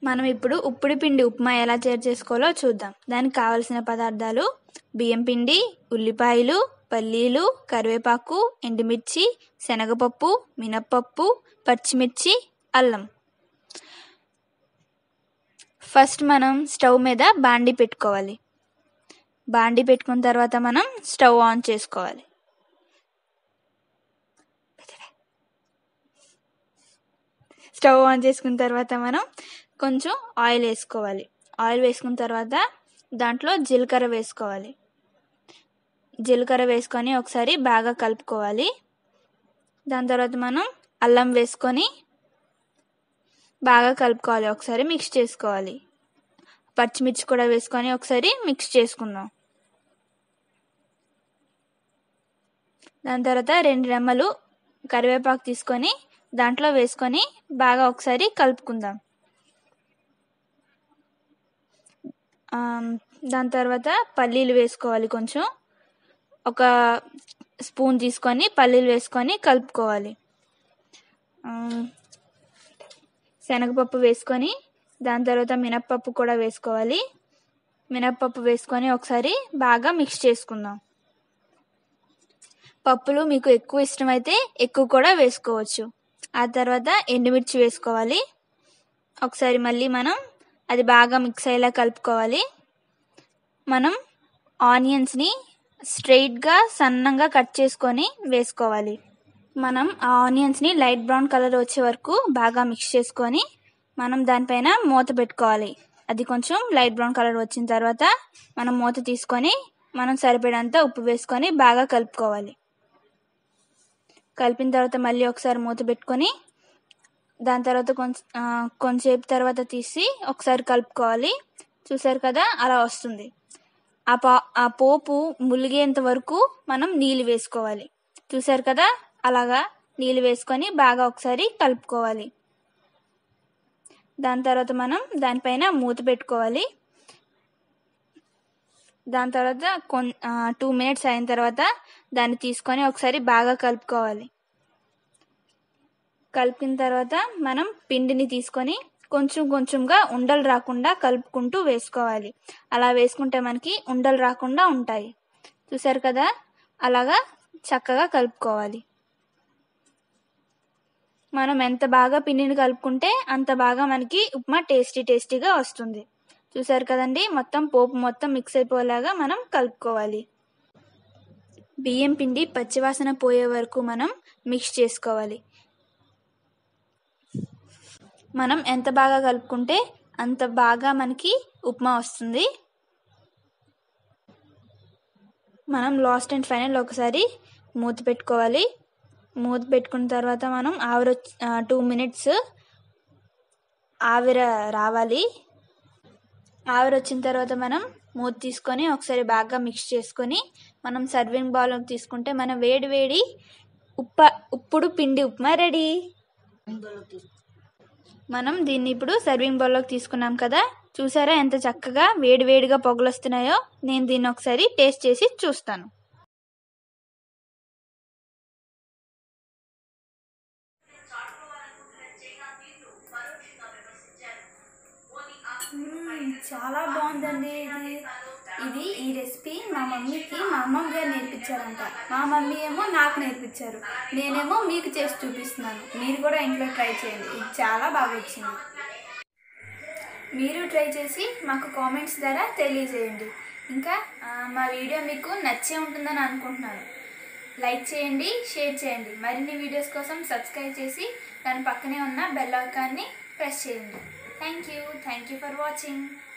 మనం ఇప్పుడు ఉప్పుడి పిండి ఉప్మా ఎలా తయారు చేసుకోవాలో చూద్దాం దానికి కావలసిన పదార్థాలు బియ్యం పిండి ఉల్లిపాయలు పల్లీలు కరివేపాకు ఎండుమిర్చి శనగపప్పు మినప్పప్పు పచ్చిమిర్చి అల్లం ఫస్ట్ మనం స్టవ్ మీద బాండి పెట్టుకోవాలి బాండి పెట్టుకున్న తర్వాత మనం స్టవ్ ఆన్ చేసుకోవాలి స్టవ్ ఆన్ చేసుకున్న తర్వాత మనం కొంచెం ఆయిల్ వేసుకోవాలి ఆయిల్ వేసుకున్న తర్వాత దాంట్లో జీలకర్ర వేసుకోవాలి జీలకర్ర వేసుకొని ఒకసారి బాగా కలుపుకోవాలి దాని తర్వాత మనం అల్లం వేసుకొని బాగా కలుపుకోవాలి ఒకసారి మిక్స్ చేసుకోవాలి పచ్చిమిర్చి కూడా వేసుకొని ఒకసారి మిక్స్ చేసుకుందాం దాని తర్వాత రెండు రెమ్మలు కరివేపాకు తీసుకొని దాంట్లో వేసుకొని బాగా ఒకసారి కలుపుకుందాం దాని తర్వాత పల్లీలు వేసుకోవాలి కొంచెం ఒక స్పూన్ తీసుకొని పల్లీలు వేసుకొని కలుపుకోవాలి శనగపప్పు వేసుకొని దాని తర్వాత మినప్పప్పు కూడా వేసుకోవాలి మినప్పప్పు వేసుకొని ఒకసారి బాగా మిక్స్ చేసుకుందాం పప్పులు మీకు ఎక్కువ ఇష్టమైతే ఎక్కువ కూడా వేసుకోవచ్చు ఆ తర్వాత ఎండుమిర్చి వేసుకోవాలి ఒకసారి మళ్ళీ మనం అది బాగా మిక్స్ అయ్యేలా కలుపుకోవాలి మనం ఆనియన్స్ని స్ట్రైట్గా సన్నంగా కట్ చేసుకొని వేసుకోవాలి మనం ఆ ఆనియన్స్ని లైట్ బ్రౌన్ కలర్ వచ్చే వరకు బాగా మిక్స్ చేసుకొని మనం దానిపైన మూత పెట్టుకోవాలి అది కొంచెం లైట్ బ్రౌన్ కలర్ వచ్చిన తర్వాత మనం మూత తీసుకొని మనం సరిపడంత ఉప్పు వేసుకొని బాగా కలుపుకోవాలి కలిపిన తర్వాత మళ్ళీ ఒకసారి మూత పెట్టుకొని దాని తర్వాత కొంచెం కొంచెంసేపు తర్వాత తీసి ఒకసారి కలుపుకోవాలి చూసారు కదా అలా వస్తుంది ఆ పా ఆ పోపు ములిగేంత వరకు మనం నీళ్ళు వేసుకోవాలి చూసారు కదా అలాగా నీళ్ళు వేసుకొని బాగా ఒకసారి కలుపుకోవాలి దాని తర్వాత మనం దానిపైన మూత పెట్టుకోవాలి దాని తర్వాత కొన్ టూ మినిట్స్ అయిన తర్వాత దాన్ని తీసుకొని ఒకసారి బాగా కలుపుకోవాలి కలిపిన తర్వాత మనం పిండిని తీసుకొని కొంచెం కొంచెంగా ఉండలు రాకుండా కలుపుకుంటూ వేసుకోవాలి అలా వేసుకుంటే మనకి ఉండలు రాకుండా ఉంటాయి చూసారు కదా అలాగా చక్కగా కలుపుకోవాలి మనం ఎంత బాగా పిండిని కలుపుకుంటే అంత బాగా మనకి ఉప్మా టేస్టీ టేస్టీగా వస్తుంది చూసారు కదండి మొత్తం పోపు మొత్తం మిక్స్ అయిపోయేలాగా మనం కలుపుకోవాలి బియ్యం పిండి పచ్చివాసన పోయే వరకు మనం మిక్స్ చేసుకోవాలి మనం ఎంత బాగా కలుపుకుంటే అంత బాగా మనకి ఉప్మా వస్తుంది మనం లాస్ట్ అండ్ ఫైనల్ ఒకసారి మూత పెట్టుకోవాలి మూత పెట్టుకున్న తర్వాత మనం ఆవిరి టూ మినిట్స్ ఆవిర రావాలి ఆవిరి వచ్చిన తర్వాత మనం మూత తీసుకొని ఒకసారి బాగా మిక్స్ చేసుకొని మనం సర్వింగ్ బౌల్లోకి తీసుకుంటే మన వేడి వేడి ఉప్ప ఉప్పుడు పిండి ఉప్మా రెడీ మనం దీన్ని ఇప్పుడు సర్వింగ్ బౌల్లోకి తీసుకున్నాం కదా చూసారా ఎంత చక్కగా వేడి వేడిగా పొగలు వస్తున్నాయో నేను దీన్ని ఒకసారి టేస్ట్ చేసి చూస్తాను చాలా బాగుందండి ఇది ఇది ఈ రెసిపీ మా మమ్మీకి మా అమ్మమ్మ గారు నేర్పించారంట మా మమ్మీ ఏమో నాకు నేర్పించారు నేనేమో మీకు చేసి చూపిస్తున్నాను మీరు కూడా ఇంట్లో ట్రై చేయండి ఇది చాలా బాగా వచ్చింది మీరు ట్రై చేసి మాకు కామెంట్స్ ద్వారా తెలియజేయండి ఇంకా ఆ, మా వీడియో మీకు నచ్చే ఉంటుందని అనుకుంటున్నాను లైక్ చేయండి షేర్ చేయండి మరిన్ని వీడియోస్ కోసం సబ్స్క్రైబ్ చేసి దాని పక్కనే ఉన్న బెల్ ఐకాన్ని ప్రెస్ చేయండి thank you thank you for watching